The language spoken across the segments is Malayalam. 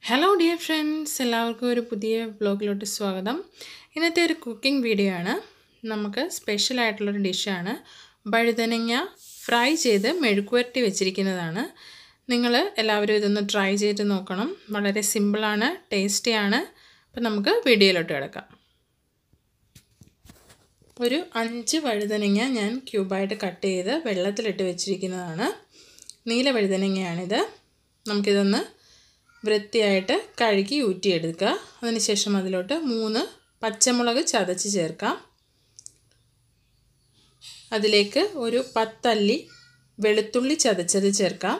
ഹലോ ഡിയർ ഫ്രണ്ട്സ് എല്ലാവർക്കും ഒരു പുതിയ വ്ലോഗിലോട്ട് സ്വാഗതം ഇന്നത്തെ ഒരു കുക്കിംഗ് വീഡിയോ ആണ് നമുക്ക് സ്പെഷ്യൽ ആയിട്ടുള്ളൊരു ഡിഷാണ് വഴുതനങ്ങ ഫ്രൈ ചെയ്ത് മെഴുക്കുവരട്ടി വെച്ചിരിക്കുന്നതാണ് നിങ്ങൾ എല്ലാവരും ഇതൊന്ന് ട്രൈ ചെയ്ത് നോക്കണം വളരെ സിമ്പിളാണ് ടേസ്റ്റിയാണ് അപ്പം നമുക്ക് വീഡിയോയിലോട്ട് കിടക്കാം ഒരു അഞ്ച് വഴുതനങ്ങ ഞാൻ ക്യൂബായിട്ട് കട്ട് ചെയ്ത് വെള്ളത്തിലിട്ട് വെച്ചിരിക്കുന്നതാണ് നീല വഴുതനങ്ങയാണിത് നമുക്കിതൊന്ന് വൃത്തിയായിട്ട് കഴുകി ഊറ്റിയെടുക്കുക അതിനുശേഷം അതിലോട്ട് മൂന്ന് പച്ചമുളക് ചതച്ച് ചേർക്കാം അതിലേക്ക് ഒരു പത്തല്ലി വെളുത്തുള്ളി ചതച്ചത് ചേർക്കാം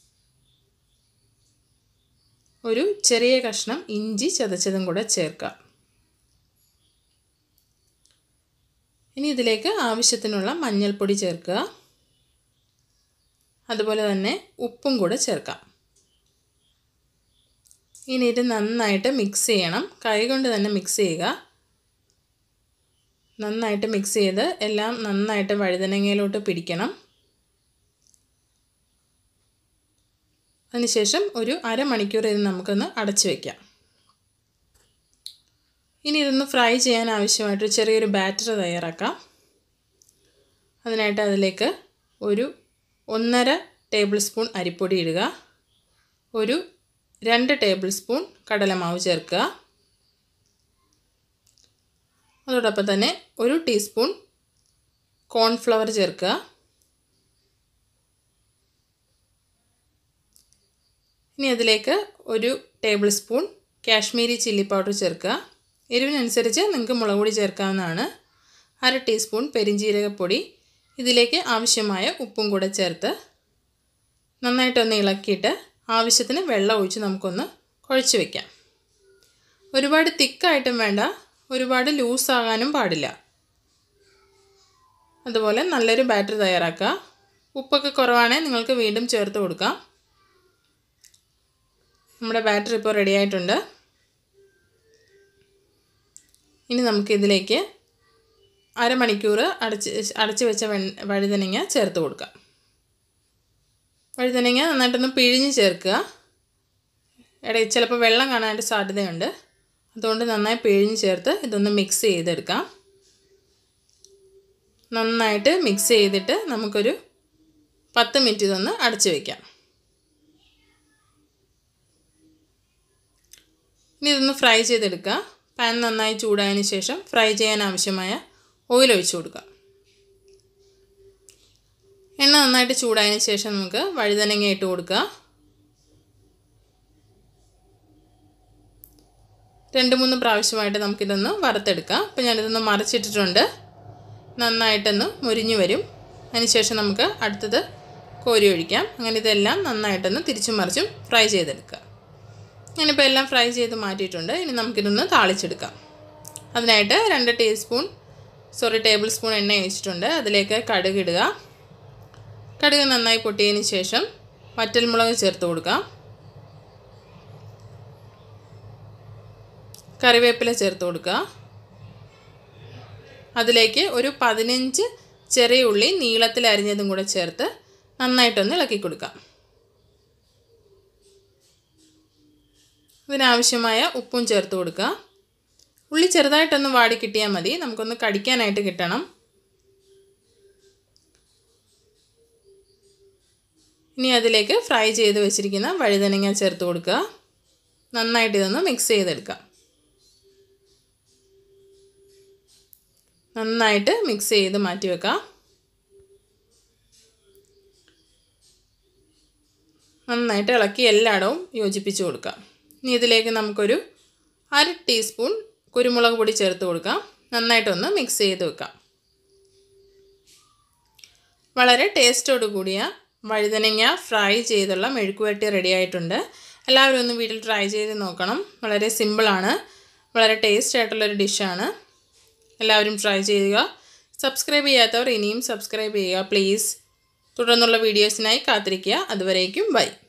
ഒരു ചെറിയ കഷ്ണം ഇഞ്ചി ചതച്ചതും കൂടെ ചേർക്കാം ഇനി ഇതിലേക്ക് ആവശ്യത്തിനുള്ള മഞ്ഞൾപ്പൊടി ചേർക്കുക അതുപോലെ തന്നെ ഉപ്പും കൂടെ ചേർക്കാം ഇനി ഇത് നന്നായിട്ട് മിക്സ് ചെയ്യണം കൈ കൊണ്ട് തന്നെ മിക്സ് ചെയ്യുക നന്നായിട്ട് മിക്സ് ചെയ്ത് എല്ലാം നന്നായിട്ട് വഴുതനങ്ങയിലോട്ട് പിടിക്കണം അതിനുശേഷം ഒരു അരമണിക്കൂർ ഇത് നമുക്കൊന്ന് അടച്ചു വയ്ക്കാം ഇനി ഇതൊന്ന് ഫ്രൈ ചെയ്യാൻ ആവശ്യമായിട്ട് ചെറിയൊരു ബാറ്റർ തയ്യാറാക്കാം അതിനായിട്ട് അതിലേക്ക് ഒരു ഒന്നര ടേബിൾ സ്പൂൺ അരിപ്പൊടി ഇടുക ഒരു രണ്ട് ടേബിൾ സ്പൂൺ കടലമാവ് ചേർക്കുക അതോടൊപ്പം തന്നെ ഒരു ടീസ്പൂൺ കോൺഫ്ലവർ ചേർക്കുക ഇനി അതിലേക്ക് ഒരു tablespoon Kashmiri chilli powder ചേർക്കുക എരിവിനനുസരിച്ച് നിങ്ങൾക്ക് മുളക് പൊടി ചേർക്കാവുന്നതാണ് അര ടീസ്പൂൺ പെരിഞ്ജീരകപ്പൊടി ഇതിലേക്ക് ആവശ്യമായ ഉപ്പും കൂടെ ചേർത്ത് നന്നായിട്ടൊന്ന് ഇളക്കിയിട്ട് ആവശ്യത്തിന് വെള്ളം ഒഴിച്ച് നമുക്കൊന്ന് കുഴച്ച് വയ്ക്കാം ഒരുപാട് തിക്കായിട്ടും വേണ്ട ഒരുപാട് ലൂസാകാനും പാടില്ല അതുപോലെ നല്ലൊരു ബാറ്റർ തയ്യാറാക്കുക ഉപ്പൊക്കെ കുറവാണെങ്കിൽ നിങ്ങൾക്ക് വീണ്ടും ചേർത്ത് കൊടുക്കാം നമ്മുടെ ബാറ്റർ ഇപ്പോൾ റെഡി ആയിട്ടുണ്ട് ഇനി നമുക്കിതിലേക്ക് അരമണിക്കൂർ അടച്ച് അടച്ച് വെച്ച വഴുതനങ്ങ ചേർത്ത് കൊടുക്കാം വഴുതനങ്ങ നന്നായിട്ടൊന്ന് പിഴിഞ്ഞ് ചേർക്കുക ഇടയിൽ ചിലപ്പോൾ വെള്ളം കാണാനായിട്ട് സാധ്യതയുണ്ട് അതുകൊണ്ട് നന്നായി പിഴിഞ്ഞ് ചേർത്ത് ഇതൊന്ന് മിക്സ് ചെയ്തെടുക്കാം നന്നായിട്ട് മിക്സ് ചെയ്തിട്ട് നമുക്കൊരു പത്ത് മിനിറ്റ് ഇതൊന്ന് അടച്ചു വയ്ക്കാം ഇനി ഇതൊന്ന് ഫ്രൈ ചെയ്തെടുക്കുക പാൻ നന്നായി ചൂടായതിന് ശേഷം ഫ്രൈ ചെയ്യാൻ ആവശ്യമായ ഓയിൽ ഒഴിച്ചു കൊടുക്കുക എണ്ണ നന്നായിട്ട് ചൂടായതിന് ശേഷം നമുക്ക് വഴുതനങ്ങ ഇട്ട് കൊടുക്കുക രണ്ട് മൂന്ന് പ്രാവശ്യമായിട്ട് നമുക്കിതൊന്ന് വറുത്തെടുക്കാം അപ്പോൾ ഞാനിതൊന്ന് മറിച്ചിട്ടിട്ടുണ്ട് നന്നായിട്ടൊന്ന് മുരിഞ്ഞു വരും അതിനുശേഷം നമുക്ക് അടുത്തത് കോരി ഒഴിക്കാം അങ്ങനെ ഇതെല്ലാം നന്നായിട്ടൊന്ന് തിരിച്ചും മറിച്ചും ഫ്രൈ ചെയ്തെടുക്കുക ഞാനിപ്പോൾ എല്ലാം ഫ്രൈ ചെയ്ത് മാറ്റിയിട്ടുണ്ട് ഇനി നമുക്കിതൊന്ന് താളിച്ചെടുക്കാം അതിനായിട്ട് രണ്ട് ടീസ്പൂൺ സോറി ടേബിൾ സ്പൂൺ എണ്ണ ഒഴിച്ചിട്ടുണ്ട് അതിലേക്ക് കടുക് ഇടുക കടുക് നന്നായി പൊട്ടിയതിന് ശേഷം വറ്റൽമുളക് ചേർത്ത് കൊടുക്കാം കറിവേപ്പില ചേർത്ത് കൊടുക്കുക അതിലേക്ക് ഒരു പതിനഞ്ച് ചെറിയ ഉള്ളി നീളത്തിൽ അരിഞ്ഞതും കൂടെ ചേർത്ത് നന്നായിട്ടൊന്ന് ഇളക്കി കൊടുക്കാം ഇതിനാവശ്യമായ ഉപ്പും ചേർത്ത് കൊടുക്കുക ഉള്ളി ചെറുതായിട്ടൊന്ന് വാടി കിട്ടിയാൽ മതി നമുക്കൊന്ന് കടിക്കാനായിട്ട് കിട്ടണം ഇനി അതിലേക്ക് ഫ്രൈ ചെയ്ത് വെച്ചിരിക്കുന്ന വഴുതനങ്ങ ചേർത്ത് കൊടുക്കുക നന്നായിട്ട് ഇതൊന്ന് മിക്സ് ചെയ്തെടുക്കാം നന്നായിട്ട് മിക്സ് ചെയ്ത് മാറ്റി വെക്കാം നന്നായിട്ട് ഇളക്കി എല്ലായിടവും യോജിപ്പിച്ച് കൊടുക്കാം ഇനി ഇതിലേക്ക് നമുക്കൊരു അര ടീസ്പൂൺ കുരുമുളക് പൊടി ചേർത്ത് കൊടുക്കാം നന്നായിട്ടൊന്ന് മിക്സ് ചെയ്ത് വെക്കാം വളരെ ടേസ്റ്റോട് കൂടിയ വഴുതനങ്ങ ഫ്രൈ ചെയ്തുള്ള മെഴുക്കുവരട്ടി റെഡി ആയിട്ടുണ്ട് എല്ലാവരും ഒന്ന് വീട്ടിൽ ട്രൈ ചെയ്ത് നോക്കണം വളരെ സിമ്പിളാണ് വളരെ ടേസ്റ്റ് ആയിട്ടുള്ളൊരു ഡിഷാണ് എല്ലാവരും ട്രൈ ചെയ്യുക സബ്സ്ക്രൈബ് ചെയ്യാത്തവർ ഇനിയും സബ്സ്ക്രൈബ് ചെയ്യുക പ്ലീസ് തുടർന്നുള്ള വീഡിയോസിനായി കാത്തിരിക്കുക അതുവരേക്കും ബൈ